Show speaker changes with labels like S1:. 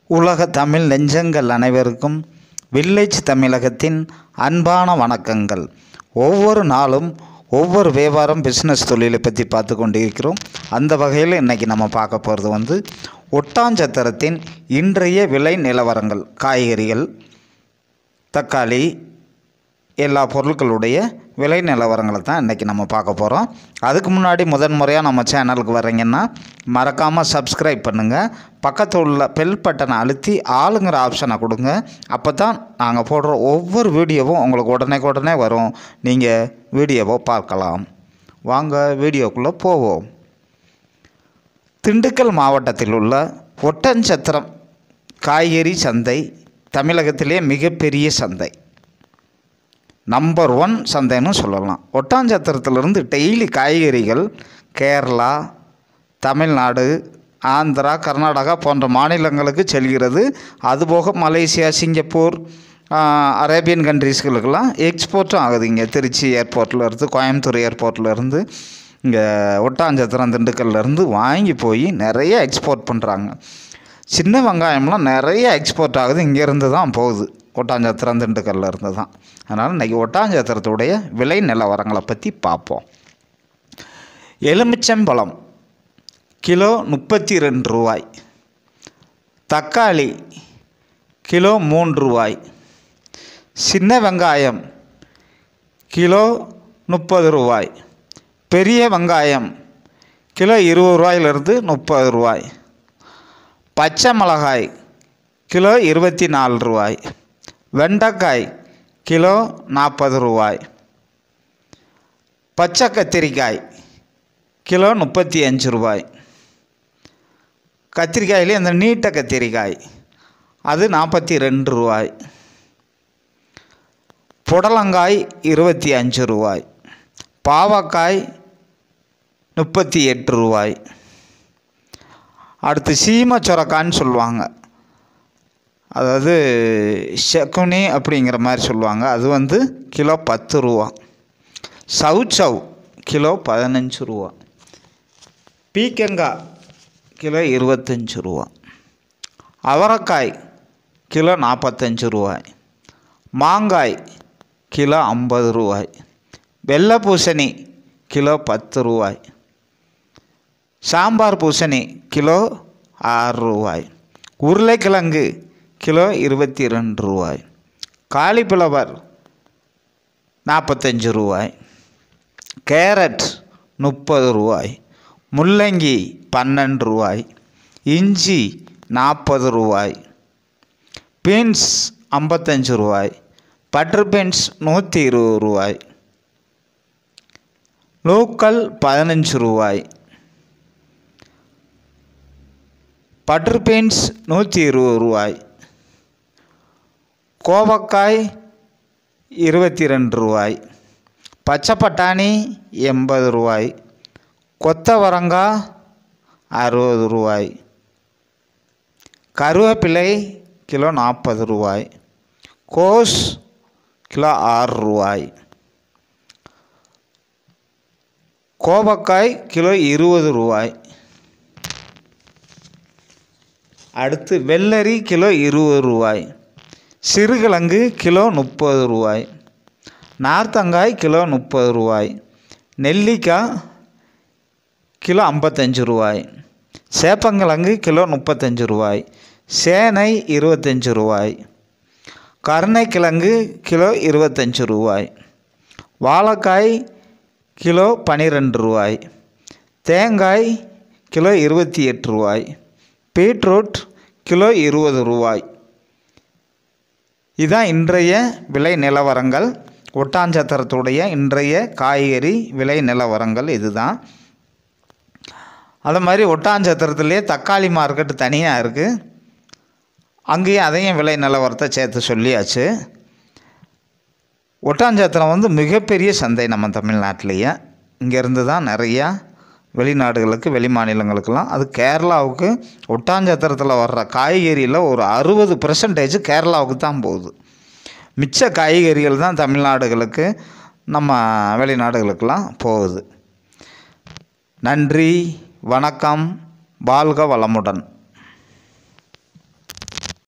S1: உலக தமிழ் நெஞ்சங்கள் அனைவருக்கும் வில்லேஜ் தமிழகத்தின் அன்பான வணக்கங்கள் ஒவ்வொரு நாளும் ஒவ்வொரு வியாபாரம் பிஸ்னஸ் தொழிலை பற்றி பார்த்து கொண்டு இருக்கிறோம் அந்த வகையில் இன்றைக்கி நம்ம பார்க்க போகிறது வந்து ஒட்டாஞ்சத்திரத்தின் இன்றைய விலை நிலவரங்கள் காய்கறிகள் தக்காளி எல்லா பொருட்களுடைய விலை நிலவரங்களை தான் இன்றைக்கி நம்ம பார்க்க போகிறோம் அதுக்கு முன்னாடி முதன் முறையாக நம்ம சேனலுக்கு வர்றீங்கன்னா மறக்காமல் சப்ஸ்கிரைப் பண்ணுங்கள் பக்கத்தில் உள்ள பெல் பட்டனை அழுத்தி ஆளுங்கிற ஆப்ஷனை கொடுங்க அப்போ தான் நாங்கள் போடுற ஒவ்வொரு வீடியோவும் உங்களுக்கு உடனே உடனே வரும் நீங்கள் வீடியோவை பார்க்கலாம் வாங்க வீடியோக்குள்ளே போவோம் திண்டுக்கல் மாவட்டத்தில் உள்ள ஒட்டன்சத்திரம் காய்கறி சந்தை தமிழகத்திலே மிகப்பெரிய சந்தை நம்பர் ஒன் சந்தைன்னு சொல்லலாம் ஒட்டாஞ்சத்திரத்திலிருந்து டெய்லி காய்கறிகள் கேரளா தமிழ்நாடு ஆந்திரா கர்நாடகா போன்ற மாநிலங்களுக்கு செல்கிறது அதுபோக மலேசியா சிங்கப்பூர் ஆஹ், அரேபியன் கண்ட்ரீஸ்களுக்கெல்லாம் எக்ஸ்போர்ட்டும் ஆகுது இங்கே திருச்சி ஏர்போர்ட்டில் இருந்து கோயம்புத்தூர் ஏர்போர்ட்டில் இருந்து இங்கே ஒட்டாஞ்சத்திரம் திண்டுக்கல்லேருந்து வாங்கி போய் நிறைய எக்ஸ்போர்ட் பண்ணுறாங்க சின்ன வெங்காயம்லாம் நிறைய எக்ஸ்போர்ட் ஆகுது இங்கேருந்து தான் போகுது ஒட்டாஞ்சத்திரம் திண்டுக்கல்ல இருந்து தான் அதனால் இன்றைக்கி ஒட்டாஞ்சத்திரத்துடைய விலை நிலவரங்களை பற்றி பார்ப்போம் எலுமிச்சம்பழம் கிலோ முப்பத்தி ரெண்டு ரூபாய் தக்காளி கிலோ மூன்று ரூபாய் சின்ன வெங்காயம் கிலோ முப்பது ரூபாய் பெரிய வெங்காயம் கிலோ இருபது ரூபாயிலிருந்து முப்பது ரூபாய் பச்சை மிளகாய் கிலோ இருபத்தி நாலு ரூபாய் வெண்டைக்காய் கிலோ நாற்பது ரூபாய் பச்சை கத்திரிக்காய் கிலோ முப்பத்தி அஞ்சு ரூபாய் கத்திரிக்காயிலே இந்த நீட்ட கத்திரிக்காய் அது நாற்பத்தி ரெண்டு ரூபாய் புடலங்காய் இருபத்தி அஞ்சு ரூபாய் பாவக்காய் முப்பத்தி எட்டு ரூபாய் அடுத்து சீம சொரக்கான்னு சொல்லுவாங்க அதாவது செக்குனி அப்படிங்கிற மாதிரி சொல்லுவாங்க அது வந்து கிலோ பத்து ரூபா சவுச்சவ் கிலோ பதினஞ்சு ரூபா பீக்கங்காய் கிலோ இருபத்தஞ்சி ரூபா அவரைக்காய் கிலோ நாற்பத்தஞ்சு ரூபாய் மாங்காய் கிலோ ஐம்பது ரூபாய் வெள்ளை பூசணி கிலோ பத்து ரூபாய் சாம்பார் பூசணி கிலோ ஆறு ரூபாய் உருளைக்கிழங்கு கிலோ இருபத்தி ரெண்டு ரூபாய் காலிஃப்ளவர் நாற்பத்தஞ்சு ரூபாய் கேரட் முப்பது ரூபாய் முள்ளங்கி பன்னெண்டு ரூபாய் இஞ்சி நாற்பது ரூபாய் பீன்ஸ் ஐம்பத்தஞ்சு ரூபாய் பட்டர் பீன்ஸ் நூற்றி இருபது ரூபாய் லோக்கல் பதினஞ்சு ரூபாய் பட்டர் பீன்ஸ் நூற்றி இருபது ரூபாய் கோவக்காய் இருபத்தி ரெண்டு ரூபாய் பச்சை பட்டாணி எண்பது ரூபாய் கொத்தவரங்காய் அறுபது ரூபாய் கருவேப்பிலை கிலோ நாற்பது ரூபாய் கோஸ் கிலோ ஆறு ரூபாய் கோவக்காய் கிலோ இருபது ரூபாய் அடுத்து வெள்ளரி கிலோ இருபது ரூபாய் சிறுகிழங்கு கிலோ முப்பது ரூபாய் நார்த்தங்காய் கிலோ முப்பது ரூபாய் நெல்லிக்காய் கிலோ ஐம்பத்தஞ்சு ரூபாய் சேப்பங்கிழங்கு கிலோ முப்பத்தஞ்சு ரூபாய் சேனை இருபத்தஞ்சு ரூபாய் கருணைக்கிழங்கு கிலோ இருபத்தஞ்சு ரூபாய் வாழைக்காய் கிலோ பன்னிரெண்டு ரூபாய் தேங்காய் கிலோ இருபத்தி எட்டு ரூபாய் பீட்ரூட் கிலோ இருபது ரூபாய் இதுதான் இன்றைய விலை நிலவரங்கள் ஒட்டாஞ்சத்திரத்துடைய இன்றைய காய்கறி விலை நிலவரங்கள் இதுதான் அது மாதிரி ஒட்டாஞ்சத்திரத்துலேயே தக்காளி மார்க்கெட் தனியாக இருக்குது அங்கேயும் அதையும் விலை நிலவரத்தை சேர்த்து சொல்லியாச்சு ஒட்டாஞ்சத்திரம் வந்து மிகப்பெரிய சந்தை நம்ம தமிழ்நாட்டிலேயே இங்கேருந்து தான் நிறையா வெளிநாடுகளுக்கு வெளி மாநிலங்களுக்கெல்லாம் அது கேரளாவுக்கு ஒட்டாஞ்சத்திரத்தில் வர்ற காய்கறியில் ஒரு அறுபது பெர்சன்டேஜ் கேரளாவுக்கு தான் போகுது மிச்ச காய்கறிகள் தான் தமிழ்நாடுகளுக்கு நம்ம வெளிநாடுகளுக்கெல்லாம் போகுது நன்றி வணக்கம் வாழ்க வளமுடன்